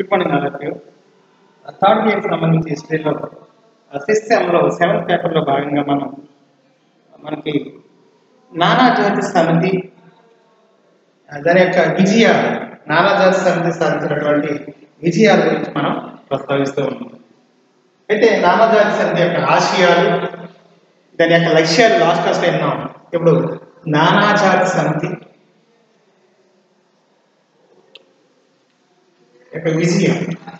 good morning all of you third ఇయర్కి సంబంధించి హిస్టరీలో సిస్టంలో సెవెంత్ పేపర్లో భాగంగా మనం మనకి నానా జాతి సమితి ఆ, దాని యొక్క విజయాలు నానా జాతి సమితి సాధించినటువంటి విజయాల గురించి మనం ప్రస్తావిస్తూ ఉన్నాం అయితే నానా జాతి సమితి యొక్క ఆశయాలు దాని యొక్క లక్ష్యాలు లాస్ట్ క్లాస్లో విన్నాం ఇప్పుడు నానా జాతి సమితి యొక్క విజయం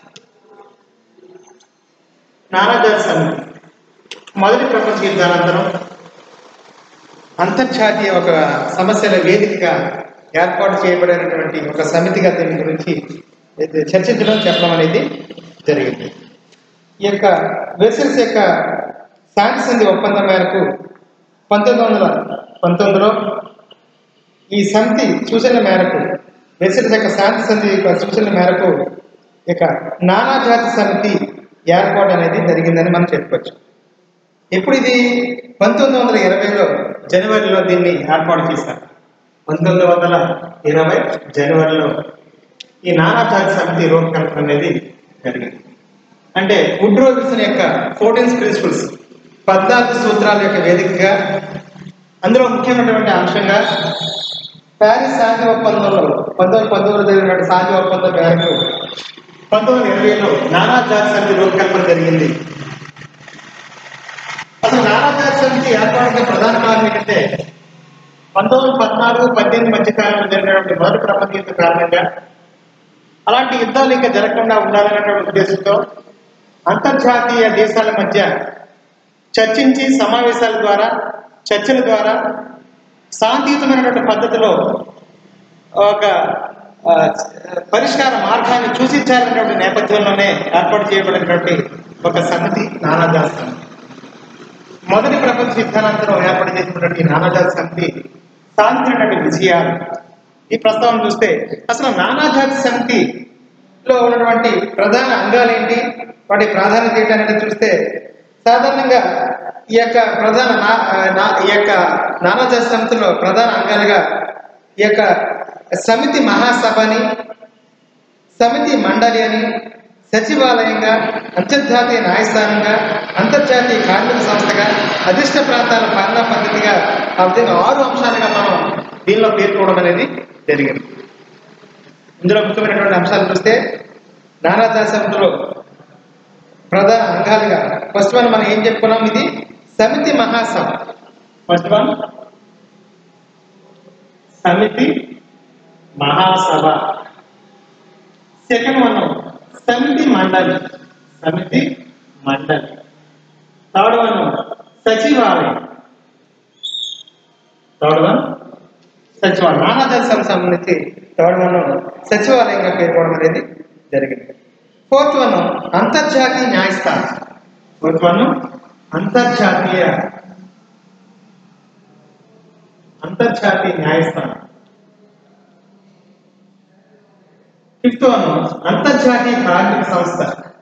నానాజాతి సమితి మొదటి ప్రపంచ యుద్ధానంతరం అంతర్జాతీయ ఒక సమస్యల వేదికగా ఏర్పాటు చేయబడినటువంటి ఒక సమితిగా దీని గురించి అయితే చర్చించడం చెప్పడం అనేది జరిగింది ఈ యొక్క వెసల్స్ యొక్క శాంతి సంధి ఒప్పందం మేరకు పంతొమ్మిది వందల పంతొమ్మిదిలో ఈ సమితి సూచనల మేరకు వెసల్స్ యొక్క శాంతి సంధి యొక్క సూచనల మేరకు ఇక నానాజాతి సమితి ఏర్పాటు అనేది జరిగిందని మనం చెప్పుకోవచ్చు ఎప్పుడు ఇది పంతొమ్మిది వందల ఇరవైలో జనవరిలో దీన్ని ఏర్పాటు చేశారు పంతొమ్మిది వందల ఇరవై జనవరిలో ఈ నానాజాతి సమితి రూపకల్పన అనేది జరిగింది అంటే వుడ్రో విల్సన్ యొక్క ఫోర్టీన్స్ ప్రిన్సిపల్స్ పద్నాలుగు సూత్రాల యొక్క వేదికగా అందులో ముఖ్యమైనటువంటి అంశంగా ప్యారిస్ శాంతి ఒప్పందంలో పంతొమ్మిది పంతొమ్మిది జరిగినటువంటి శాంతి ఒప్పందం మేరకు పంతొమ్మిది ఇరవైలో నానా జాతి సమితి రూపకల్పన జరిగింది అసలు నానా జాతి సమితి ఏర్పాటుకి ప్రధాన కారణం ఏంటంటే పంతొమ్మిది పద్నాలుగు పద్దెనిమిది మధ్య కాలంలో జరిగినటువంటి మొదటి ప్రపంచ యుద్ధ కారణంగా అలాంటి యుద్ధాలు ఇంకా జరగకుండా ఉండాలనేటువంటి ఉద్దేశంతో అంతర్జాతీయ దేశాల మధ్య చర్చించి సమావేశాల ద్వారా చర్చల ద్వారా శాంతియుతమైనటువంటి పద్ధతిలో ఒక ఆ, పరిష్కార మార్గాన్ని సూచించాలనేటువంటి నేపథ్యంలోనే ఏర్పాటు చేయబడినటువంటి ఒక సమితి నానాజాతి సమితి మొదటి ప్రపంచ యుద్ధానంతరం ఏర్పాటు చేసినటువంటి ఈ నానాజాతి సమితి సాధించినటువంటి విజయాలు ఈ ప్రస్తావన చూస్తే అసలు నానాజాతి సమితిలో ఉన్నటువంటి ప్రధాన అంగాలు ఏంటి వాటి ప్రాధాన్యత ఏంటి అనేది చూస్తే సాధారణంగా ఈ యొక్క ప్రధాన నా- ఆ, నా- ఈ యొక్క నానాజాతి సమితిలో ప్రధాన అంగాలుగా ఈ యొక్క సమితి మహాసభని సమితి మండలి అని సచివాలయంగా అంతర్జాతీయ న్యాయస్థానంగా అంతర్జాతీయ కార్మిక సంస్థగా అధిష్ట ప్రాంతాల పాలనా పద్ధతిగా ఆ విధంగా ఆరు అంశాలుగా మనం దీనిలో పేర్కోవడం అనేది జరిగింది ఇందులో ముఖ్యమైనటువంటి అంశాలు చూస్తే నానాజాతి సమితిలో ప్రధాన అంగాలుగా ఫస్ట్ వన్ మనం ఏం చెప్పుకున్నాం ఇది సమితి మహాసభ ఫస్ట్ వన్ సమితి మహాసభ సెకండ్ వన్ సమితి మండలి సమితి మండలి థర్డ్ వన్ సచివాలయం థర్డ్ వన్ సచివాలయం నానాజాతి సభకు సంబంధించి థర్డ్ వన్ సచివాలయంగా పేర్కోవడం అనేది జరిగింది ఫోర్త్ వన్ అంతర్జాతీయ న్యాయస్థానం ఫోర్త్ వన్ అంతర్జాతీయ అంతర్జాతీయ న్యాయస్థానం ఫిఫ్త్ వన్ అంతర్జాతీయ కార్మిక సంస్థ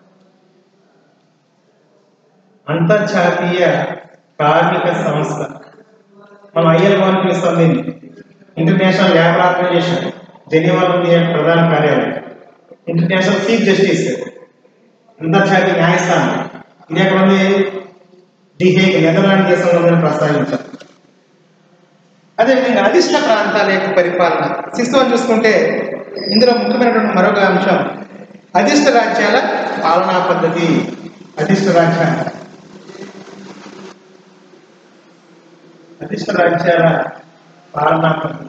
అంతర్జాతీయ కార్మిక సంస్థ మనం ఐఎల్ వన్ పిలుస్తాం దీన్ని ఇంటర్నేషనల్ లేబర్ ఆర్గనైజేషన్ జెనీవాలో ఉంది యొక్క ప్రధాన కార్యాలయం ఇంటర్నేషనల్ చీఫ్ జస్టిస్ అంతర్జాతీయ న్యాయస్థానం ఇది ఎక్కడ ఉంది డిహేగ్ నెదర్లాండ్ దేశంలో ఉందని ప్రస్తావించారు అదేవిధంగా అధిష్ట ప్రాంతాల యొక్క పరిపాలన శిశువుని చూసుకుంటే ఇందులో ముఖ్యమైనటువంటి మరొక అంశం అధిష్ట రాజ్యాల పాలనా పద్ధతి అధిష్ట రాజ్యాల అధిష్ట రాజ్యాల పాలనా పద్ధతి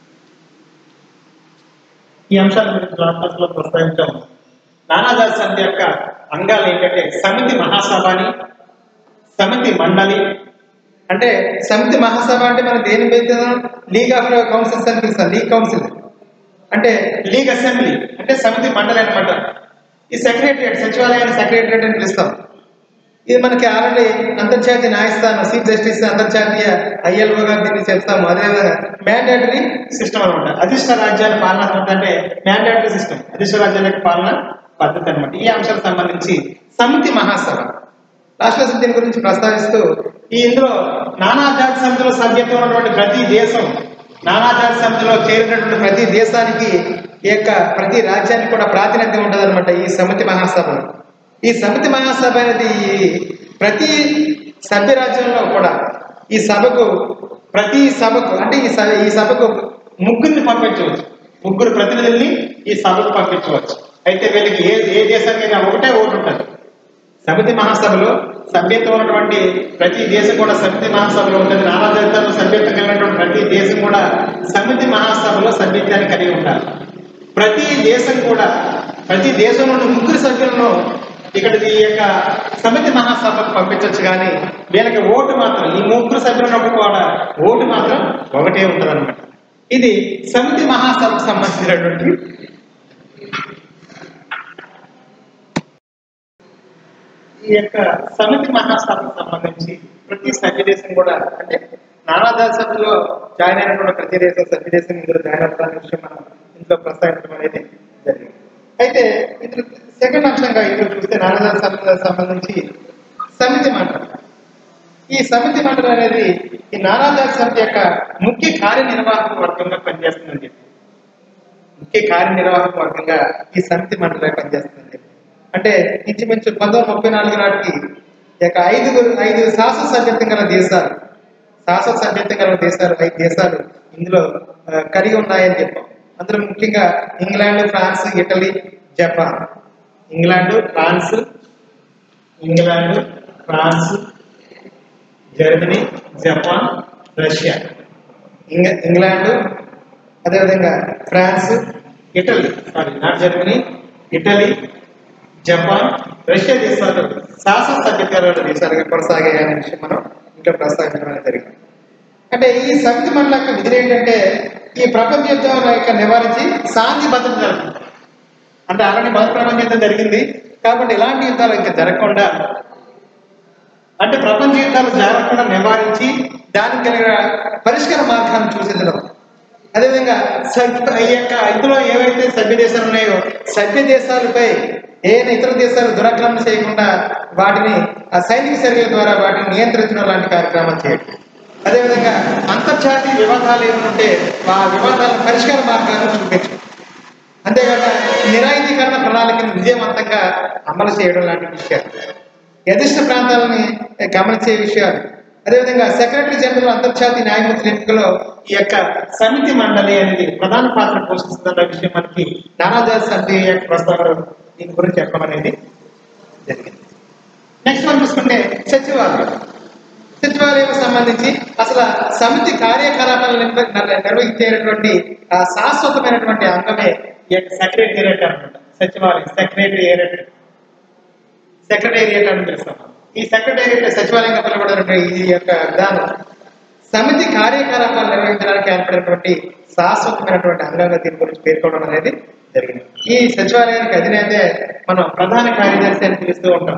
ఈ అంశాల గురించి లాస్ట్ లో ప్రస్తావించాం నానాజాతి సమితి యొక్క అంగాలు ఏంటంటే సమితి మహాసభని సమితి మండలి అంటే సమితి మహాసభ అంటే మనం దేని పెడుతున్నాం లీగ్ ఆఫ్ కౌన్సిల్స్ అని పిలుస్తాం లీగ్ కౌన్సిల్ అంటే లీగ్ అసెంబ్లీ అంటే సమితి మండలి అనమాట ఈ సెక్రటరియట్ సచివాలయాన్ని సెక్రటరియట్ అని పిలుస్తాం ఇది మనకి ఆల్రెడీ అంతర్జాతీయ న్యాయస్థానం చీఫ్ జస్టిస్ అంతర్జాతీయ ఐఎల్ఓ గారు దీన్ని చెప్తాము అదేవిధంగా మ్యాండేటరీ సిస్టమ్ అనమాట అధిష్ట రాజ్యాల పాలన పద్ధతి అంటే మ్యాండేటరీ సిస్టమ్ అధిష్ట రాజ్యాల యొక్క పాలన పద్ధతి అనమాట ఈ అంశాలకు సంబంధించి సమితి మహాసభ రాష్ట్ర దీని గురించి ప్రస్తావిస్తూ ఈ ఇందులో నానా జాతి సమితిలో సభ్యత్వం ఉన్నటువంటి ప్రతి దేశం నానాజాతి సమితిలో చేరినటువంటి ప్రతి దేశానికి ఈ యొక్క ప్రతి రాజ్యానికి కూడా ప్రాతినిధ్యం ఉంటుందన్నమాట ఈ సమితి మహాసభలో ఈ సమితి మహాసభ అనేది ప్రతి సభ్య రాజ్యంలో కూడా ఈ సభకు ప్రతి సభకు అంటే ఈ సభ ఈ సభకు ముగ్గురిని పంపించవచ్చు ముగ్గురు ప్రతినిధుల్ని ఈ సభకు పంపించవచ్చు అయితే వీళ్ళకి ఏ ఏ దేశానికైనా ఒకటే ఓటు ఉంటుంది సమితి మహాసభలో సభ్యత్వం ఉన్నటువంటి ప్రతి దేశం కూడా సమితి మహాసభలో ఉంటుంది నానా దేశాల్లో సభ్యత్వం కలిగినటువంటి ప్రతి దేశం కూడా సమితి మహాసభలో సభ్యత్వాన్ని కలిగి ఉండాలి ప్రతి దేశం కూడా ప్రతి దేశంలోని ముగ్గురు సభ్యులను ఇక్కడ ఈ యొక్క సమితి మహాసభకు పంపించవచ్చు కానీ వీళ్ళకి ఓటు మాత్రం ఈ ముగ్గురు సభ్యులు ఉన్నప్పుడు కూడా ఓటు మాత్రం ఒకటే ఉంటుంది ఇది సమితి మహాసభకు సంబంధించినటువంటి ఈ యొక్క సమితి మహాసభకు సంబంధించి ప్రతి సభ్య దేశం కూడా అంటే నానాజాత సభలో జాయిన్ అయినటువంటి ప్రతి దేశం సభ్య దేశం ఇందులో జాయిన్ అవుతారనే విషయం మనం ఇందులో ప్రస్తావించడం అనేది జరిగింది అయితే ఇది సెకండ్ అంశంగా ఇందులో చూస్తే నానాజాత సభకు సంబంధించి సమితి మండలి ఈ సమితి మండలి అనేది ఈ నానాజాత సమితి యొక్క ముఖ్య కార్యనిర్వాహక వర్గంగా పనిచేస్తుందని చెప్పి ముఖ్య కార్యనిర్వాహక వర్గంగా ఈ సమితి మండలి పనిచేస్తుందని చెప్పి అంటే ఇంచుమించు పంతొమ్మిది ముప్పై నాలుగు నాటికి ఈ యొక్క ఐదుగురు ఐదు శాసన సభ్యత్వం గల దేశాలు శాసన సభ్యత్వం గల దేశాలు ఐదు దేశాలు ఇందులో ఆ, కలిగి ఉన్నాయని చెప్పాం అందులో ముఖ్యంగా England France Italy Japan England France England France Germany Japan Russia ఇంగ ఇంగ్లాండ్ అదేవిధంగా France Italy sorry not Germany Italy Japan Russia దేశాలు శాసన సభ్యత్వాల దేశాలుగా కొనసాగాయనే విషయం మనం ఇంకా ప్రస్తావించడం అనేది జరిగింది అంటే ఈ సమితి మండలి యొక్క విధులు ఏంటంటే ఈ ప్రపంచ యుద్ధం యొక్క నివారించి శాంతి భద్రత జరుగుతుంది అంటే అలాంటి మొదటి ప్రపంచ యుద్ధం జరిగింది కాబట్టి ఇలాంటి యుద్ధాలు ఇంకా జరగకుండా అంటే ప్రపంచ యుద్ధాలు జరగకుండా నివారించి దానికి కలిగిన పరిష్కార మార్గాన్ని చూసించడం అదేవిధంగా సభ్య ఈ యొక్క ఇందులో ఏవైతే సభ్య దేశాలు ఉన్నాయో సభ్య దేశాలపై ఏ ఇతర దేశాలు దురాక్రమణ చేయకుండా వాటిని ఆ సైనిక చర్యల ద్వారా వాటిని నియంత్రించడం లాంటి కార్యక్రమాలు చేయడం అదేవిధంగా అంతర్జాతీయ వివాదాలు ఏమంటే ఆ వివాదాల పరిష్కార మార్గాలను చూపించడం అంతేకాక నిరాయుధీకరణ ప్రణాళికను విజయవంతంగా అమలు చేయడం లాంటి విషయాలు యథిష్ట ప్రాంతాలని గమనించే విషయాలు అదేవిధంగా సెక్రటరీ జనరల్ అంతర్జాతీయ న్యాయమూర్తుల ఎంపికలో ఈ యొక్క సమితి మండలి అనేది ప్రధాన పాత్ర పోషిస్తుందన్న విషయం మనకి నానాజాతి సమితి యొక్క ప్రస్తావన దీని గురించి చెప్పడం అనేది జరిగింది నెక్స్ట్ మనం చూసుకుంటే సచివాలయం సచివాలయం సంబంధించి అసలు ఆ సమితి కార్యకలాపాలను నిర్వ- నిర్వ- నిర్వహించేటటువంటి ఆ శాశ్వతమైనటువంటి అంగమే ఈ యొక్క సెక్రటేరియట్ అనమాట సచివాలయం సెక్రటేరియట్ సెక్రటేరియట్ అని పిలుస్తాం ఈ సెక్రటేరియట్ సచివాలయంగా పిలువబడినటువంటి ఈ యొక్క విధానం సమితి కార్యకలాపాలు నిర్వహించడానికి ఏర్పడినటువంటి శాశ్వతమైనటువంటి అంగంగా దీని గురించి పేర్కొనడం అనేది జరిగింది ఈ సచివాలయానికి అధినేతే మనం ప్రధాన కార్యదర్శి అని పిలుస్తూ ఉంటాం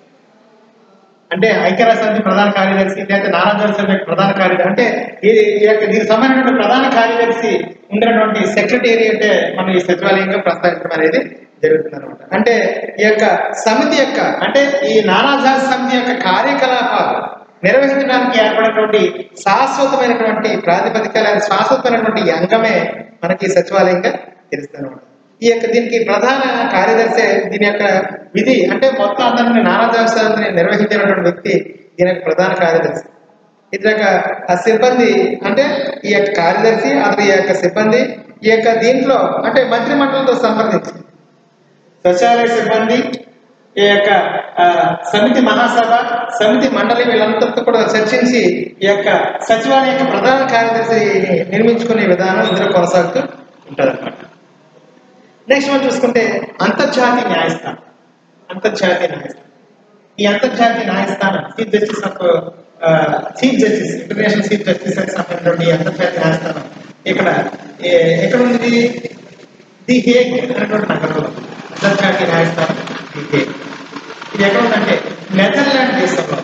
అంటే ఐక్యరాజ్య సమితి ప్రధాన కార్యదర్శి లేదా నానాజాతి సమితి యొక్క ప్రధాన కార్యదర్శి అంటే ఇది ఈ యొక్క దీనికి సంబంధించిన ప్రధాన కార్యదర్శి ఉండేటువంటి సెక్రటేరియట్ మనం ఈ సచివాలయంగా ప్రస్తావించడం అనేది జరుగుతుంది అనమాట అంటే ఈ యొక్క సమితి యొక్క అంటే ఈ నానాజాతి సమితి యొక్క కార్యకలాపాలు నిర్వహించడానికి ఏర్పడినటువంటి శాశ్వతమైనటువంటి ప్రాతిపదిక లేదా శాశ్వతమైనటువంటి ఈ అంగమే మనకి ఈ సచివాలయంగా తెలుస్తుంది అనమాట ఈ యొక్క దీనికి ప్రధాన కార్యదర్శి దీని యొక్క విధి అంటే మొత్తం అందరిని నానాజాతి నిర్వహించినటువంటి వ్యక్తి దీని యొక్క ప్రధాన కార్యదర్శి ఇది యొక్క ఆ సిబ్బంది అంటే ఈ యొక్క కార్యదర్శి అతని యొక్క సిబ్బంది ఈ యొక్క దీంట్లో అంటే మంత్రి మండలితో సంప్రదించి సచివాలయ సిబ్బంది ఈ యొక్క ఆ, సమితి మహాసభ సమితి మండలి వీళ్ళందరితో కూడా చర్చించి ఈ యొక్క సచివాలయ యొక్క ప్రధాన కార్యదర్శిని నిర్మించుకునే విధానం ఇందులో కొనసాగుతూ ఉంటుంది నెక్స్ట్ మనం చూసుకుంటే అంతర్జాతీయ న్యాయస్థానం అంతర్జాతీయ న్యాయస్థానం ఈ అంతర్జాతీయ న్యాయస్థానం chief justice of chief justice international chief justice అని సంబంధించినటువంటి ఈ అంతర్జాతీయ న్యాయస్థానం ఇక్కడ ఏ- ఎక్కడ ఉంది ది హేగ్ అనేటువంటి నగరంలో అంతర్జాతీయ న్యాయస్థానం ది హేగ్ ఇది ఎక్కడ ఉందంటే నెదర్లాండ్ దేశంలో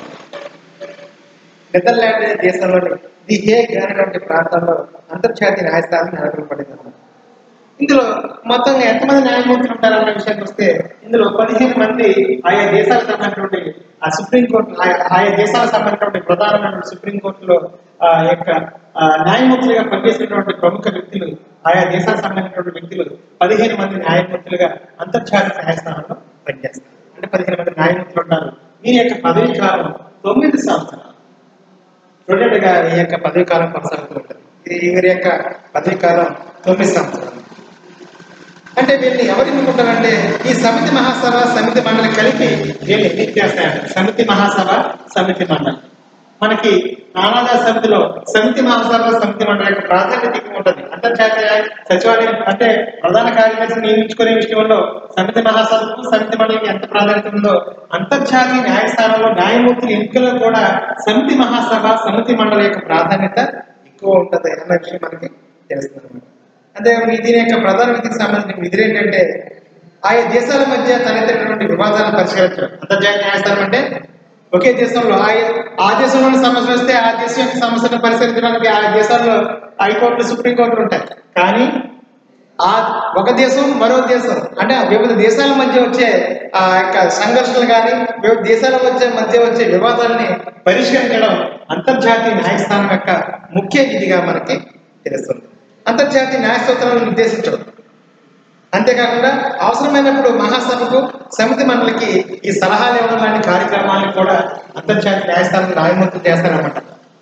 నెదర్లాండ్ దేశంలోని ది హేగ్ అనేటువంటి ప్రాంతంలో అంతర్జాతీయ న్యాయస్థానం నెలకొల్పబడింది అన్నమాట ఇందులో మొత్తంగా ఎంతమంది న్యాయమూర్తులు ఉంటారన్న విషయానికి వస్తే ఇందులో పదిహేను మంది ఆయా దేశాలకు సంబంధించినటువంటి ఆ సుప్రీంకోర్టు ఆయా- ఆయా దేశాలకు సంబంధించినటువంటి ప్రధానమైన సుప్రీంకోర్టులో ఆ యొక్క ఆ, న్యాయమూర్తులుగా పనిచేసినటువంటి ప్రముఖ వ్యక్తులు ఆయా దేశాలకు సంబంధించినటువంటి వ్యక్తులు పదిహేను మంది న్యాయమూర్తులుగా అంతర్జాతీయ న్యాయస్థానంలో పనిచేస్తారు అంటే పదిహేను మంది న్యాయమూర్తులు ఉన్నారు వీరి యొక్క పదవీ కాలం తొమ్మిది సంవత్సరాలు చూడండి ఈ యొక్క పదవీ కాలం కొనసాగుతూ ఉంటుంది ఇది వీరి యొక్క పదవీ కాలం తొమ్మిది సంవత్సరాలు అంటే వీళ్ళని ఎవరు ఎన్నుకుంటారంటే ఈ సమితి మహాసభ సమితి మండలి కలిపి వీళ్ళు ఎన్నిక చేస్తాయంట సమితి మహాసభ సమితి మండలి మనకి నానాదా సమితిలో సమితి మహాసభ సమితి మండలి యొక్క ప్రాధాన్యత ఎక్కువ ఉంటుంది అంతర్జాతీయ సచివాలయం అంటే ప్రధాన కార్యదర్శిని నియమించుకునే విషయంలో సమితి మహాసభకు సమితి మండలికి ఎంత ప్రాధాన్యత ఉందో అంతర్జాతీయ న్యాయస్థానంలో న్యాయమూర్తుల ఎన్నికలో కూడా సమితి మహాసభ సమితి మండలి యొక్క ప్రాధాన్యత ఎక్కువ ఉంటుంది అన్న విషయం మనకి తెలుస్తుంది అదే దీని యొక్క ప్రధాన విధికి సంబంధించిన విధులు ఏంటంటే ఆయా దేశాల మధ్య తలెత్తినటువంటి వివాదాలను పరిష్కరించడం అంతర్జాతీయ న్యాయస్థానం అంటే ఒకే దేశంలో ఆయా ఆ దేశంలోని సమస్యలు వస్తే ఆ దేశం యొక్క సమస్యను పరిష్కరించడానికి ఆ దేశాల్లో హైకోర్టులు సుప్రీంకోర్టులు ఉంటాయి కానీ ఆ ఒక దేశం మరో దేశం అంటే ఆ వివిధ దేశాల మధ్య వచ్చే ఆ యొక్క సంఘర్షణలు కానీ వివిధ దేశాల మధ్య మధ్య వచ్చే వివాదాలని పరిష్కరించడం అంతర్జాతీయ న్యాయస్థానం యొక్క ముఖ్య విధిగా మనకి తెలుస్తుంది అంతర్జాతీయ న్యాయ సూత్రాలను నిర్దేశించడం అంతేకాకుండా అవసరమైనప్పుడు మహాసభకు సమితి మండలికి ఈ సలహాలు ఇవ్వడం లాంటి కార్యక్రమాలను కూడా అంతర్జాతీయ న్యాయస్థానం న్యాయమూర్తులు చేస్తారన్నమాట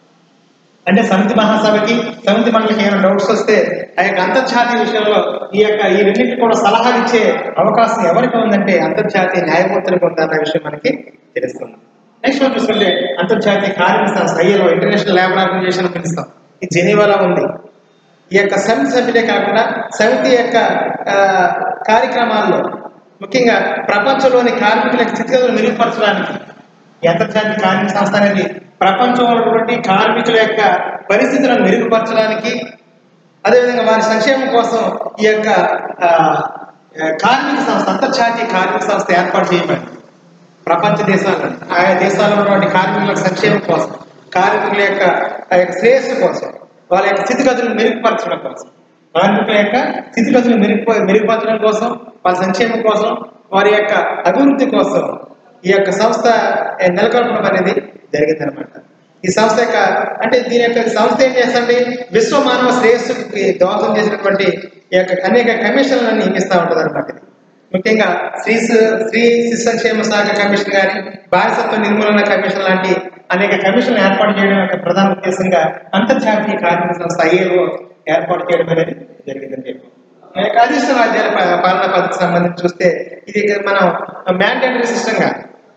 అంటే సమితి మహాసభకి సమితి మండలికి ఏమైనా డౌట్స్ వస్తే ఆ యొక్క అంతర్జాతీయ విషయంలో ఈ యొక్క ఈ రెండింటికి కూడా సలహాలు ఇచ్చే అవకాశం ఎవరికి ఉందంటే అంతర్జాతీయ న్యాయమూర్తులకు ఉందన్న విషయం మనకి తెలుస్తుంది నెక్స్ట్ వన్ చూసుకుంటే అంతర్జాతీయ కార్మిక సంస్థ ఐఎల్ఓ ఇంటర్నేషనల్ లేబర్ ఆర్గనైజేషన్ పిలుస్తాం ఇది జెనీవాలో ఉంది ఈ యొక్క సమితి సభ్యులే కాకుండా సమితి యొక్క ఆ, కార్యక్రమాల్లో ముఖ్యంగా ప్రపంచంలోని కార్మికుల యొక్క స్థితిగతులు మెరుగుపరచడానికి ఈ అంతర్జాతీయ కార్మిక సంస్థ అనేది ప్రపంచంలో ఉన్నటువంటి కార్మికుల యొక్క పరిస్థితులను మెరుగుపరచడానికి అదేవిధంగా వారి సంక్షేమం కోసం ఈ యొక్క ఆ, ఆ, కార్మిక సంస్థ అంతర్జాతీయ కార్మిక సంస్థ ఏర్పాటు చేయబడింది ప్రపంచ దేశాల్లో ఆయా దేశాల్లో ఉన్నటువంటి కార్మికుల సంక్షేమం కోసం కార్మికుల యొక్క ఆ యొక్క శ్రేయస్సు కోసం వాళ్ళ యొక్క స్థితిగతులను మెరుగుపరచడం కోసం కార్మికుల యొక్క స్థితిగతులను మెరుగు మెరుగుపరచడం కోసం వాళ్ళ సంక్షేమం కోసం వారి యొక్క అభివృద్ధి కోసం ఈ యొక్క సంస్థ ఏ, నెలకొల్పడం అనేది జరిగిందనమాట ఈ సంస్థ యొక్క అంటే దీని యొక్క సంస్థ ఏం చేస్తుంది విశ్వ మానవ శ్రేయస్సుకి దోహదం చేసినటువంటి ఈ యొక్క అనేక కమిషన్లను నియమిస్తూ ఉంటుంది అనమాట ఇది ముఖ్యంగా స్త్రీ స- స్త్రీ శిశు సంక్షేమ శాఖ కమిషన్ కానీ బానిసత్వ నిర్మూలన కమిషన్ లాంటి అనేక కమిషన్లు ఏర్పాటు చేయడం యొక్క ప్రధాన ఉద్దేశంగా అంతర్జాతీయ కార్మిక సంస్థ ఐఏఓ ఏర్పాటు చేయడం అనేది జరిగిందని చెప్పి ఈ యొక్క అధిష్ట రాజ్యాల పా- పాలనా పద్ధతికి సంబంధించి చూస్తే ఇది ఇక మనం మ్యాండేటరీ సిస్టంగా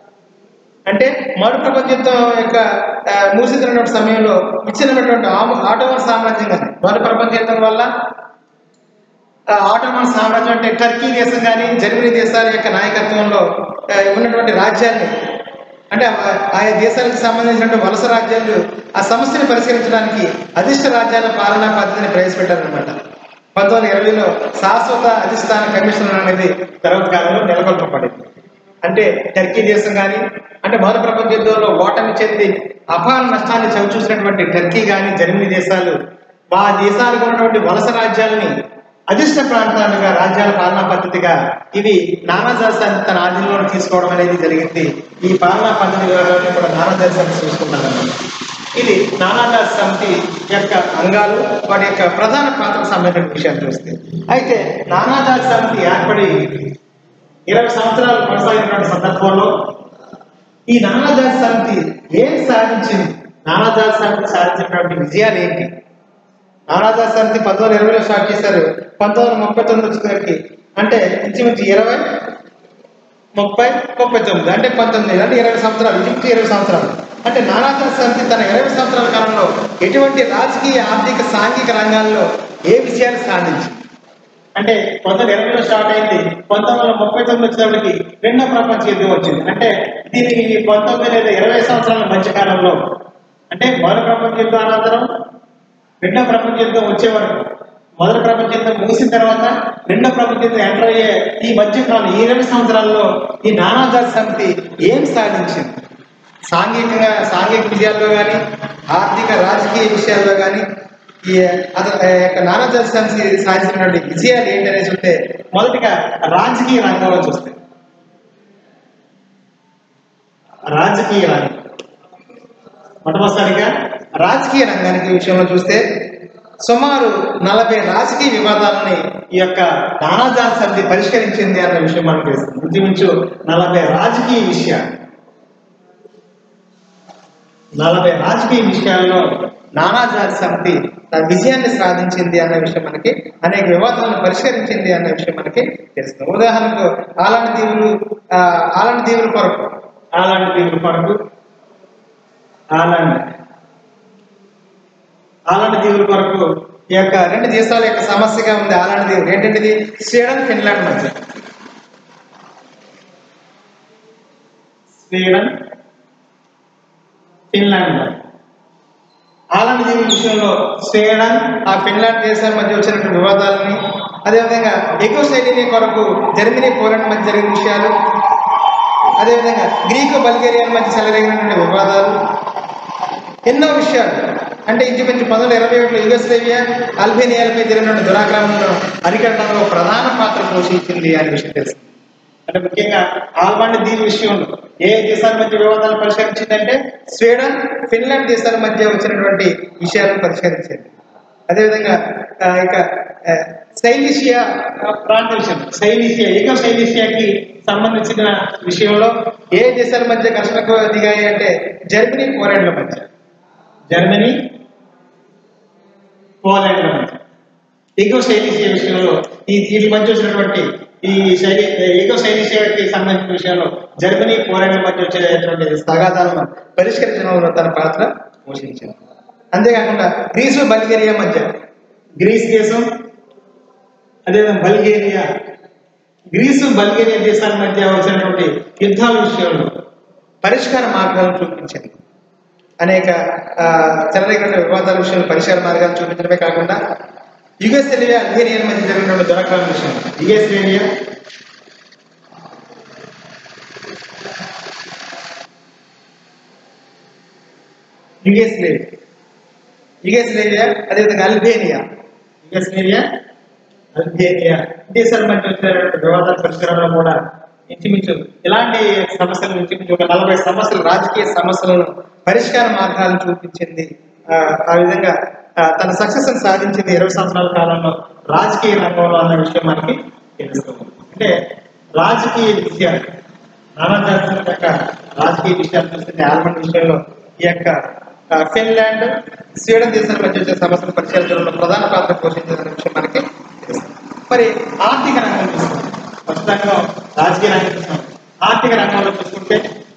అంటే మరు ప్రపంచ యుద్ధం యొక్క ఆ, మూసితున్నటువంటి సమయంలో విచ్ఛిన్నమైనటువంటి ఆమ- ఆటోమన్ సామ్రాజ్యం కానీ మరు ప్రపంచ యుద్ధం వల్ల ఆ, ఆటోమన్ సామ్రాజ్యం అంటే టర్కీ దేశం కానీ జర్మనీ దేశాల యొక్క నాయకత్వంలో ఆ, ఉన్నటువంటి రాజ్యాన్ని అంటే ఆ- ఆయా దేశాలకు సంబంధించినటువంటి వలస రాజ్యాలు ఆ సమస్యను పరిష్కరించడానికి అధిష్ట రాజ్యాల పాలనా పద్ధతిని ప్రవేశపెట్టారనమాట పంతొమ్మిది వందల ఇరవైలో శాశ్వత అధిష్టాన కమిషన్ అనేది తర్వాత కాలంలో నెలకొల్పబడింది అంటే టర్కీ దేశం కానీ అంటే మొదటి ప్రపంచ యుద్ధంలో ఓటమి చెంది అపార నష్టాన్ని చవిచూసినటువంటి టర్కీ కానీ జర్మనీ దేశాలు ఆ దేశాలకు ఉన్నటువంటి వలస రాజ్యాలని అధిష్ట ప్రాంతాలుగా రాజ్యాల పాలనా పద్ధతిగా ఇవి నానాజాసాన్ని తన ఆధీనంలో తీసుకోవడం అనేది జరిగింది ఈ పాలనా పద్ధతి వివరాలను కూడా నానాజాసాన్ని చూసుకుంటారన్నమాట ఇది నానాజాతి సమితి యొక్క అంగాలు వాటి యొక్క ప్రధాన పాత్రకు సంబంధించిన విషయాలు చూస్తే అయితే నానాజాతి సమితి ఏర్పడి ఇరవై సంవత్సరాలు కొనసాగినటువంటి సందర్భంలో ఈ నానాజాతి సమితి ఏం సాధించింది నానాజాతి సమితి సాధించినటువంటి విజయాలు ఏంటి నానాజాతి సమితి పంతొమ్మిది వందల ఇరవైలో స్టార్ట్ చేశారు పంతొమ్మిది వందల ముప్పై తొమ్మిది వచ్చేసరికి అంటే ఇంచుమించు ఇరవై ముప్పై ముప్పై తొమ్మిది అంటే పంతొమ్మిది అంటే ఇరవై సంవత్సరాలు ఇంచుమించు ఇరవై సంవత్సరాలు అంటే నానాజాతి సమితి తన ఇరవై సంవత్సరాల కాలంలో ఎటువంటి రాజకీయ ఆర్థిక సాంఘిక రంగాల్లో ఏ విషయాలు సాధించింది అంటే పంతొమ్మిది ఇరవైలో స్టార్ట్ అయింది పంతొమ్మిది వందల ముప్పై తొమ్మిది వచ్చేటప్పటికి రెండో ప్రపంచ యుద్ధం వచ్చింది అంటే దీనికి ఈ పంతొమ్మిది లేదా ఇరవై సంవత్సరాల మధ్య కాలంలో అంటే మొదటి ప్రపంచ యుద్ధం అనంతరం రెండో ప్రపంచ యుద్ధం వచ్చే వరకు మొదటి ప్రపంచ యుద్ధం ముగిసిన తర్వాత రెండో ప్రపంచ యుద్ధం ఎంటర్ అయ్యే ఈ మధ్య కాలం ఈ ఇరవై సంవత్సరాల్లో ఈ నానాజాతి సమితి ఏం సాధించింది సాంఘికంగా సాంఘిక విషయాల్లో కానీ ఆర్థిక రాజకీయ విషయాల్లో కానీ ఈ అతని ఆ యొక్క నానాజాతి సమితి సాధించినటువంటి విజయాలు ఏంటనేసి చూస్తే మొదటిగా రాజకీయ రంగంలో చూస్తే రాజకీయ రంగం మొట్టమొదటిసారిగా రాజకీయ రంగానికి విషయంలో చూస్తే సుమారు నలభై రాజకీయ వివాదాలని ఈ యొక్క నానాజాల సమితి పరిష్కరించింది అన్న విషయం మనకు తెలుస్తుంది ఇంచుమించు నలభై రాజకీయ విషయాలు నలభై రాజకీయ విషయాల్లో నానాజాతి సమితి తన విజయాన్ని సాధించింది అన్న విషయం మనకి అనేక వివాదాలను పరిష్కరించింది అన్న విషయం మనకి తెలుస్తుంది ఉదాహరణకు ఆలాంటి దీవులు ఆ, ఆలాంటి దీవుల కొరకు ఆలాంటి దీవుల కొరకు ఆలాంటి ఆలాంటి దీవుల కొరకు ఈ యొక్క రెండు దేశాల యొక్క సమస్యగా ఉంది ఆలాంటి దీవులు ఏంటంటే స్వీడన్ ఫిన్లాండ్ మధ్య స్వీడన్ ఫిన్లాండ్ మధ్య ఆలాంటి దీవుల విషయంలో స్వీడన్ ఆ ఫిన్లాండ్ దేశాల మధ్య వచ్చినటువంటి వివాదాలని అదేవిధంగా ఎకో శైలిని కొరకు జర్మనీ పోలాండ్ మధ్య జరిగిన విషయాలు అదేవిధంగా గ్రీకు బల్గేరియా మధ్య చెలరేగినటువంటి వివాదాలు ఎన్నో విషయాలు అంటే ఇంచుమించు పంతొమ్మిది ఇరవై ఒకటిలో యుగస్లేవియా అల్బేనియాలపై జరిగినటువంటి దురాక్రమణను అరికట్టడంలో ప్రధాన పాత్ర పోషించింది అనే విషయం తెలుస్తుంది అంటే ముఖ్యంగా ఆల్బాండ్ దీని విషయంలో ఏ దేశాల మధ్య వివాదాలు పరిష్కరించిందంటే స్వీడన్ ఫిన్లాండ్ దేశాల మధ్య వచ్చినటువంటి విషయాలను పరిష్కరించింది అదేవిధంగా ఆ, ఇక ఆ, సైలిషియా ఆ, ప్రాంత విషయం సైలిషియా ఏక సైలిషియాకి సంబంధించిన విషయంలో ఏ దేశాల మధ్య ఘర్షణకు దిగాయి అంటే జర్మనీ పోలాండ్ల మధ్య జర్మనీ పోలాండ్ల మధ్య ఈగో శైలిషియా విషయంలో ఈ వీటి మధ్య వచ్చినటువంటి ఈ శైలి ఈగో శైలిషియాకి సంబంధించిన విషయంలో జర్మనీ పోలాండ్ మధ్య వచ్చేటువంటి తగాదాలను పరిష్కరించడంలో తన పాత్ర పోషించింది అంతేకాకుండా గ్రీసు బల్గేరియా మధ్య గ్రీస్ దేశం అదేవిధంగా బల్గేరియా గ్రీసు బల్గేరియా దేశాల మధ్య వచ్చినటువంటి యుద్ధాల విషయంలో పరిష్కార మార్గాలను చూపించింది అనేక ఆ, చెలరేగిన వివాదాల విషయంలో పరిష్కార మార్గాలు చూపించడమే కాకుండా యుగస్లేవియా అల్బేనియా మధ్య జరిగినటువంటి దొరకడం విషయం యుగస్లేవియా యుగస్లేవియా యుగస్లేవియా అదేవిధంగా అల్బేనియా యుగస్లేవియా అల్బేనియా దేశాల మధ్య వచ్చినటువంటి వివాదాల పరిష్కారంలో కూడా ఇంచుమించు ఇలాంటి సమస్యలు ఇంచుమించు ఒక నలభై సమస్యలు రాజకీయ సమస్యలను పరిష్కార మార్గాలను చూపించింది ఆ, ఆ విధంగా ఆ, తన సక్సెస్ సాధించింది ఇరవై సంవత్సరాల కాలంలో రాజకీయ రంగంలో అన్న విషయం మనకి తెలుస్తుంది అంటే రాజకీయ విషయాలు నానా జాతుల యొక్క రాజకీయ విషయాలు చూస్తుంటే ఆల్మండ్ విషయంలో ఈ యొక్క ఆ, ఫిన్లాండ్ స్వీడన్ దేశాల మధ్య వచ్చే సమస్యలు పరిశీలించడంలో ప్రధాన పాత్ర పోషించిన విషయం మనకి తెలుస్తుంది మరి ఆర్థిక రంగం చూస్తాం ఫస్ట్ రంగం రాజకీయ రంగం చూస్తాం ఆర్థిక రంగంలో చూసుకుంటే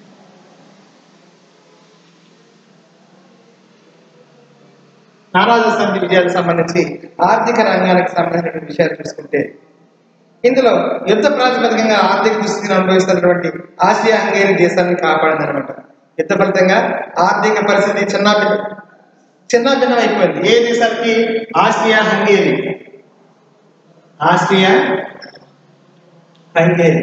నారాజ సమితి విజయాలకు సంబంధించి ఆర్థిక రంగానికి సంబంధించిన విషయాలు చూసుకుంటే ఇందులో యుద్ధ ప్రాతిపదికంగా ఆర్థిక దుస్థితిని అనుభవిస్తున్నటువంటి ఆసియా హంగేరి దేశాన్ని కాపాడిందనమాట యుద్ధ ఫలితంగా ఆర్థిక పరిస్థితి చిన్న చిన్న భిన్నం అయిపోయింది ఏ దేశానికి ఆసియా హంగేరి ఆస్ట్రియా హంగేరి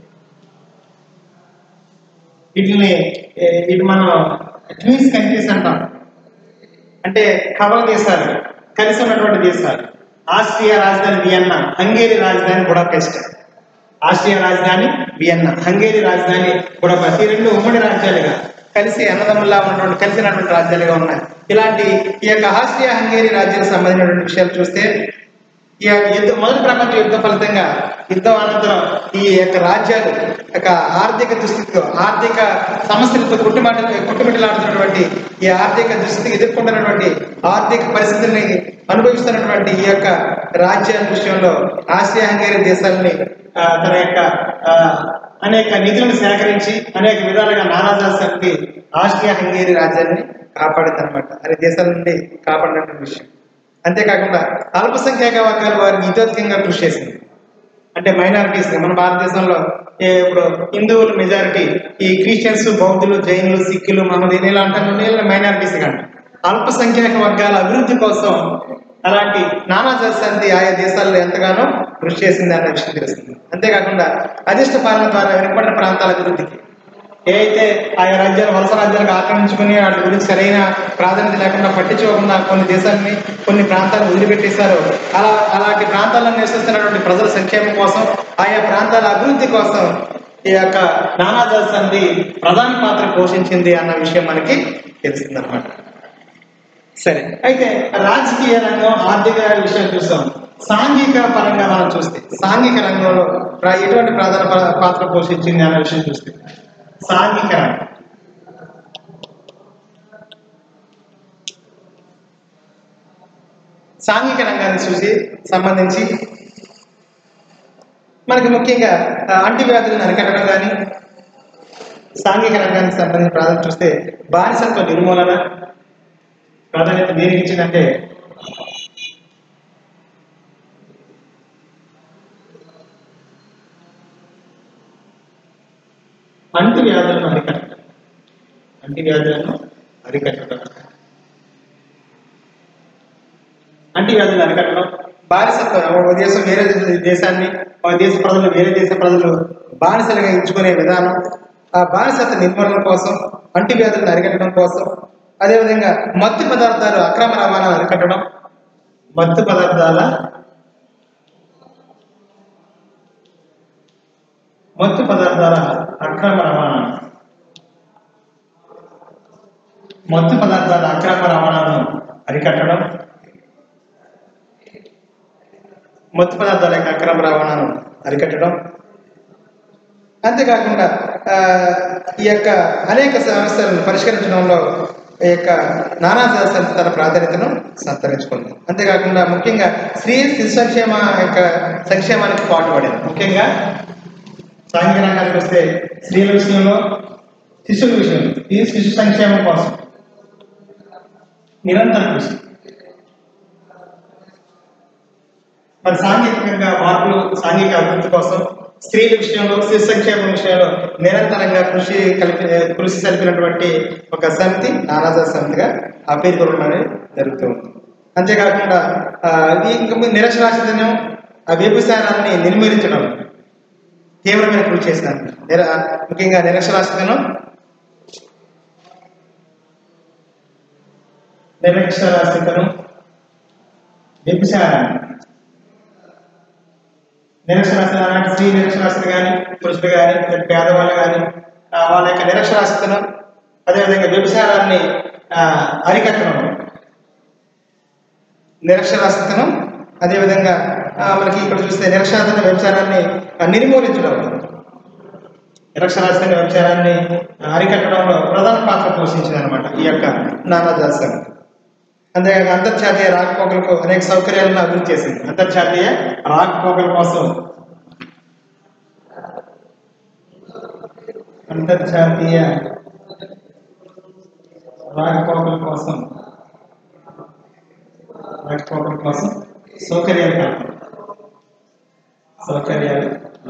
వీటిని ఏ, ఇటు మనం ట్విన్స్ కంట్రీస్ అంటాం అంటే కవల దేశాలు కలిసి ఉన్నటువంటి దేశాలు ఆస్ట్రియా రాజధాని వియన్నా హంగేరి రాజధాని బుడాపెస్ట్ ఆస్ట్రియా రాజధాని వియన్నా హంగేరి రాజధాని బుడాపెస్ట్ ఈ రెండు ఉమ్మడి రాజ్యాలుగా కలిసి అన్నదమ్ముల్లా ఉన్నటువంటి కలిసినటువంటి రాజ్యాలుగా ఉన్నాయి ఇలాంటి ఈ యొక్క ఆస్ట్రియా హంగేరి రాజ్యాలకు సంబంధించినటువంటి విషయాలు చూస్తే ఈ యొక్క యుద్ధ మొదటి ప్రపంచ యుద్ధ ఫలితంగా యుద్ధం అనంతరం ఈ యొక్క రాజ్యాలు యొక్క ఆర్థిక దుస్థితితో ఆర్థిక సమస్యలతో కుట్టుమాట కుట్టుమిట్టలాడుతున్నటువంటి ఈ ఆర్థిక దుస్థితికి ఎదుర్కొంటున్నటువంటి ఆర్థిక పరిస్థితుల్ని అనుభవిస్తున్నటువంటి ఈ యొక్క రాజ్యాల విషయంలో ఆసియా హంగేరి దేశాలని ఆ, తన యొక్క ఆ, అనేక నిధులను సేకరించి అనేక విధాలుగా నానాజా శక్తి ఆస్ట్రియా హంగేరి రాజ్యాన్ని కాపాడిందనమాట అనే దేశాల నుండి కాపాడినటువంటి విషయం అంతేకాకుండా అల్పసంఖ్యాక వర్గాల వారికి ఇతోత్కంగా కృషి చేసింది అంటే మైనారిటీస్ మన భారతదేశంలో ఏ ఇప్పుడు హిందువులు మెజారిటీ ఈ క్రిస్టియన్స్ బౌద్ధులు జైనులు సిక్కులు మహమ్మదీలు ఇలా అంటారు వీళ్ళని మైనారిటీస్ కానీ అల్పసంఖ్యాక వర్గాల అభివృద్ధి కోసం అలాంటి నానా సంతి ఆయా దేశాల్లో ఎంతగానో కృషి చేసింది అన్న విషయం తెలుస్తుంది అంతేకాకుండా అధిష్ట పాలన ద్వారా వెనుకబడిన ప్రాంతాల అభివృద్ధికి ఏ అయితే ఆయా రాజ్యాలు వలస రాజ్యాలకు ఆక్రమించుకుని వాటి గురించి సరైన ప్రాధాన్యత లేకుండా పట్టించుకోకుండా కొన్ని దేశాలని కొన్ని ప్రాంతాలను వదిలిపెట్టేశారో అలా అలాంటి ప్రాంతాల్లో నివసిస్తున్నటువంటి ప్రజల సంక్షేమం కోసం ఆయా ప్రాంతాల అభివృద్ధి కోసం ఈ యొక్క నానాజాతి సంధి ప్రధాన పాత్ర పోషించింది అన్న విషయం మనకి తెలిసింది అనమాట సరే అయితే రాజకీయ రంగం ఆర్థిక విషయం చూస్తాం సాంఘిక పరంగా మనం చూస్తే సాంఘిక రంగంలో ప్ర- ఎటువంటి ప్రధాన పా- పాత్ర పోషించింది అన్న విషయం చూస్తే సాంఘిక రంగం సాంఘిక రంగాన్ని చూసి సంబంధించి మనకి ముఖ్యంగా ఆ, అంటువ్యాధులను అరికట్టడం కానీ సాంఘిక రంగానికి సంబంధించి ప్రాధాన్యత చూస్తే బానిసత్వ నిర్మూలన ప్రాధాన్యత దేనికి ఇచ్చిందంటే అంటువ్యాధులను అరికట్టడం అంటువ్యాధులను అరికట్టడం అంటువ్యాధులను అరికట్టడం బానిసత్వం ఒక దేశం వేరే దేశ- దేశాన్ని ఒక దేశ ప్రజలు వేరే దేశ ప్రజలు బానిసలుగా ఎంచుకునే విధానం ఆ బానిసత్వ నిర్మూలన కోసం అంటువ్యాధులను అరికట్టడం కోసం అదేవిధంగా మత్తు పదార్థాలు అక్రమ రవాణా అరికట్టడం మత్తు పదార్థాల మత్తు పదార్థాల అక్రమ రవాణా మత్తు పదార్థాల అక్రమ రవాణాను అరికట్టడం మత్తు పదార్థాల యొక్క అక్రమ రవాణాను అరికట్టడం అంతేకాకుండా ఆ, ఈ యొక్క అనేక సమస్యలను పరిష్కరించడంలో ఈ యొక్క నానాజాతి సంస్థ తన ప్రాధాన్యతను సంతరించుకుంది అంతేకాకుండా ముఖ్యంగా స్త్రీ శిశు సంక్షేమ యొక్క సంక్షేమానికి పాటుపడింది ముఖ్యంగా సాంఘిక రంగానికి వస్తే స్త్రీల విషయంలో శిశువుల విషయంలో ఈ శిశు సంక్షేమం కోసం నిరంతర కృషి మరి సాంఘికంగా మార్పులు సాంఘిక అభివృద్ధి కోసం స్త్రీల విషయంలో శిశు సంక్షేమం విషయంలో నిరంతరంగా కృషి కలిపి కృషి సలిపినటువంటి ఒక సమితి నానాజా సమితిగా ఆ పేరు కొనడం అనేది జరుగుతూ ఉంది అంతేకాకుండా ఆ, ఈ ఇంకా నిరక్షరాస్యతను ఆ వ్యభిచారాన్ని నిర్మూలించడం తీవ్రమైన కృషి చేశాను నిర ముఖ్యంగా నిరక్షరాస్యతను నిరక్షరాస్యతను వ్యభిచారాన్ని నిరక్షరాస్యత అలాంటి స్త్రీ నిరక్షరాస్యత కానీ పురుషులు కానీ పేదవాళ్ళు కానీ వాళ్ళ యొక్క నిరక్షరాస్యతను అదేవిధంగా వ్యభిచారాన్ని ఆ, అరికట్టడం నిరక్షరాస్యతను అదేవిధంగా ఆ, మనకి ఇక్కడ చూస్తే నిరక్షరాస్యత వ్యభిచారాన్ని ఆ, నిర్మూలించడం నిరక్షరాస్యత వ్యభిచారాన్ని ఆ, అరికట్టడంలో ప్రధాన పాత్ర పోషించింది అనమాట ఈ యొక్క నానాజాసం అంతేకాక అంతర్జాతీయ రాకపోకలకు అనేక సౌకర్యాలను అభివృద్ధి చేసింది అంతర్జాతీయ రాకపోకల కోసం అంతర్జాతీయ రాకపోకల కోసం రాకపోకల కోసం సౌకర్యాలు కల్పన సౌకర్యాలు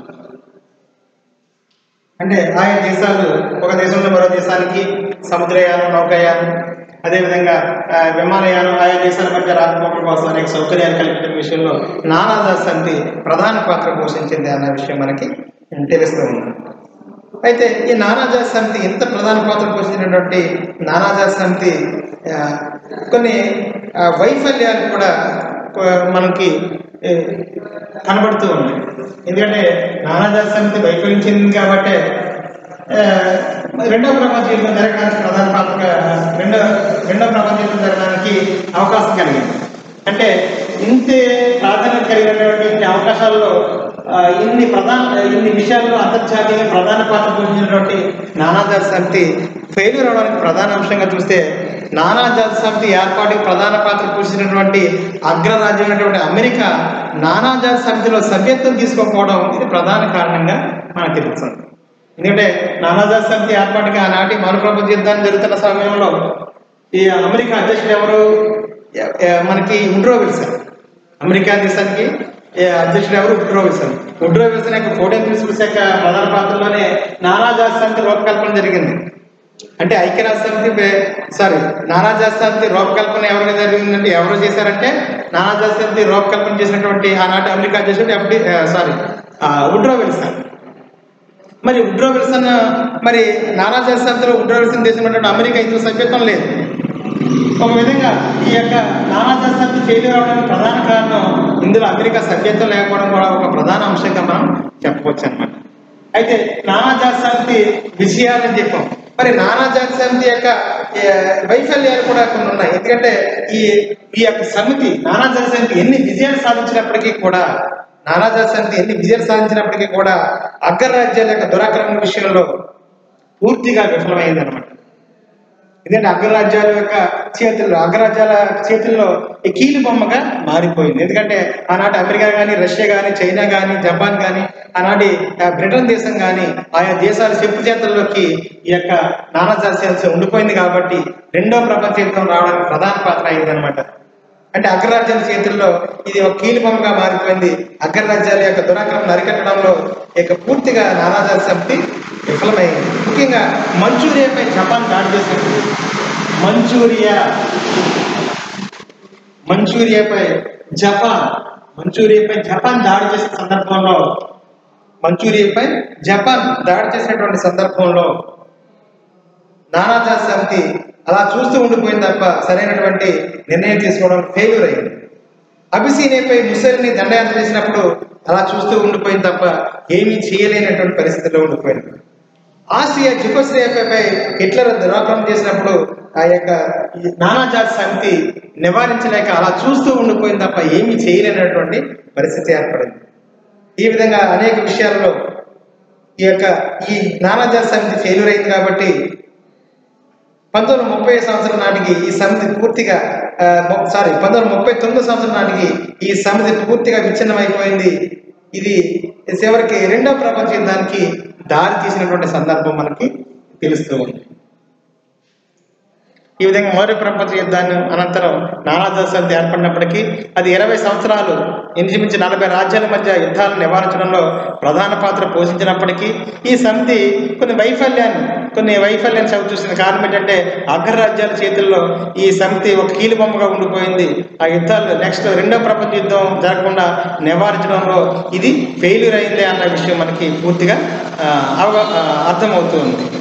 అంటే ఆయా దేశాలు ఒక దేశం నుండి మరో దేశానికి సముద్రయానం నౌకాయానం అదేవిధంగా ఆ, విమానయానం ఆయా దేశాల మధ్య రాకపోకల కోసం అనేక సౌకర్యాలు కల్పించడం విషయంలో నానాజా సమితి ప్రధాన పాత్ర పోషించింది అన్న విషయం మనకి తెలుస్తూ ఉంది అయితే ఈ నానాజా సమితి ఇంత ప్రధాన పాత్ర పోషించినటువంటి నానాజా సమితి ఆ, కొన్ని ఆ, వైఫల్యాలు కూడా కొ- మనకి ఏ, కనబడుతూ ఉన్నాయి ఎందుకంటే నానాజా సమితి వైఫల్యించింది కాబట్టి ఆ, రెండవ ప్రపంచ యుద్ధం జరగడానికి ప్రధాన పాత్రగా రెండో రెండవ ప్రపంచ యుద్ధం జరగడానికి అవకాశం కలిగింది అంటే ఇంతే ప్రాధాన్యత కలిగినటువంటి ఇన్ని అవకాశాల్లో ఆ, ఇన్ని ప్రధాన ఇన్ని విషయాల్లో అంతర్జాతీయ ప్రధాన పాత్ర పోషించినటువంటి నానాజాతి సమితి ఫెయిల్యూర్ అవడానికి ప్రధాన అంశంగా చూస్తే నానాజాతి సమితి ఏర్పాటుకి ప్రధాన పాత్ర పోషించినటువంటి అగ్రరాజ్యమైనటువంటి అమెరికా నానాజాతి సమితిలో సభ్యత్వం తీసుకోకపోవడం ఇది ప్రధాన కారణంగా మనకు తెలుస్తుంది ఎందుకంటే నానాజాతి సమితి ఏర్పాటుకి ఆనాటి మరో ప్రపంచ యుద్ధాన్ని జరుగుతున్న సమయంలో ఈ అమెరికా అధ్యక్షుడు ఎవరు ఎ- ఎ- మనకి ఉడ్రో విల్సన్ అమెరికా దేశానికి ఏ అధ్యక్షుడు ఎవరు ఉడ్రో విల్సన్ ఉడ్రో విల్సన్ యొక్క ఫోర్టీన్ ప్రిన్సిపల్స్ యొక్క ప్రధాన పాత్రలోనే నానాజాతి సమితి రూపకల్పన జరిగింది అంటే ఐక్యరాజ్య సమితి బే- సారీ నానాజాతి సమితి రూపకల్పన ఎవరు జరిగిందంటే ఎవరు చేశారంటే నానాజాతి సమితి రూపకల్పన చేసినటువంటి ఆనాటి అమెరికా అధ్యక్షుడు ఎఫ్డి సారీ ఉడ్రో విల్సన్ మరి ఉడ్రో విల్సన్ మరి నానాజాతి సమితిలో ఉడ్రో విల్సన్ చేసినటువంటి అమెరికా ఇందులో సభ్యత్వం లేదు ఒక విధంగా ఈ యొక్క నానాజాతి సమితి ఫెయిల్యూర్ అవడానికి ప్రధాన కారణం ఇందులో అమెరికా సభ్యత్వం లేకపోవడం కూడా ఒక ప్రధాన అంశంగా మనం చెప్పవచ్చు అనమాట అయితే నానాజాతి సమితి విజయాలని చెప్పాం మరి నానాజాతి సమితి యొక్క ఏ, వైఫల్యాలు కూడా కొన్ని ఉన్నాయి ఎందుకంటే ఈ ఈ యొక్క సమితి నానాజాతి సమితి ఎన్ని విజయాలు సాధించినప్పటికీ కూడా నానాజాతి సమితి ఎన్ని విజయాలు సాధించినప్పటికీ కూడా అగ్రరాజ్యాల యొక్క దురాక్రమణ విషయంలో పూర్తిగా విఫలమైంది అనమాట ఎందుకంటే అగ్రరాజ్యాల యొక్క చేతుల్లో అగ్రరాజ్యాల చేతుల్లో ఈ కీలు బొమ్మగా మారిపోయింది ఎందుకంటే ఆనాటి అమెరికా కానీ రష్యా కానీ చైనా కానీ జపాన్ కానీ ఆనాటి ఆ, బ్రిటన్ దేశం కానీ ఆయా దేశాల చెప్పు చేతుల్లోకి ఈ యొక్క నానాజాస్యాల్సి ఉండిపోయింది కాబట్టి రెండో ప్రపంచ యుద్ధం రావడానికి ప్రధాన పాత్ర అయింది అనమాట అంటే అగ్రరాజ్యాల చేతుల్లో ఇది ఒక కీలుబొమ్మగా మారిపోయింది అగ్రరాజ్యాల యొక్క దురాక్రమణ అరికట్టడంలో ఇక పూర్తిగా నానాజాతి సమితి విఫలమైంది ముఖ్యంగా మంచూరియాపై జపాన్ దాడి చేసినప్పుడు మంచూరియా మంచూరియాపై జపాన్ మంచూరియాపై జపాన్ దాడి చేసిన సందర్భంలో మంచూరియాపై జపాన్ దాడి చేసినటువంటి సందర్భంలో నానాజాతి సమితి అలా చూస్తూ ఉండిపోయింది తప్ప సరైనటువంటి నిర్ణయం తీసుకోవడం ఫెయిల్యూర్ అయింది అబిసీనియాపై ముసలిని దండయాత్ర చేసినప్పుడు అలా చూస్తూ ఉండిపోయింది తప్ప ఏమీ చేయలేనటువంటి పరిస్థితిలో ఉండిపోయింది ఆసియా జుకోస్లియాపై హిట్లర్ దురాక్రమం చేసినప్పుడు ఆ యొక్క ఈ నానాజాతి సమితి నివారించలేక అలా చూస్తూ ఉండిపోయింది తప్ప ఏమీ చేయలేనటువంటి పరిస్థితి ఏర్పడింది ఈ విధంగా అనేక విషయాల్లో ఈ యొక్క ఈ నానాజాతి సమితి ఫెయిల్యూర్ అయింది కాబట్టి పంతొమ్మిది వందల ముప్పై సంవత్సరం నాటికి ఈ సమితి పూర్తిగా ఆ, మొ- సారీ పంతొమ్మిది వందల ముప్పై తొమ్మిది సంవత్సరం నాటికి ఈ సమితి పూర్తిగా విచ్ఛిన్నమైపోయింది ఇది చివరికి రెండో ప్రపంచ యుద్ధానికి దారి తీసినటువంటి సందర్భం మనకి తెలుస్తూ ఉంది ఈ విధంగా మొదటి ప్రపంచ యుద్ధాన్ని అనంతరం నానాజాతి సమితి ఏర్పడినప్పటికీ అది ఇరవై సంవత్సరాలు ఇంచుమించు నలభై రాజ్యాల మధ్య యుద్ధాలను నివారించడంలో ప్రధాన పాత్ర పోషించినప్పటికీ ఈ సమితి కొన్ని వైఫల్యాన్ని కొన్ని వైఫల్యాన్ని చవి చూసింది కారణం ఏంటంటే అగ్రరాజ్యాల చేతుల్లో ఈ సమితి ఒక కీలుబొమ్మగా ఉండిపోయింది ఆ యుద్ధాలు నెక్స్ట్ రెండో ప్రపంచ యుద్ధం జరగకుండా నివారించడంలో ఇది ఫెయిల్యూర్ అయింది అన్న విషయం మనకి పూర్తిగా ఆ, అవగా ఆ, అర్థమవుతుంది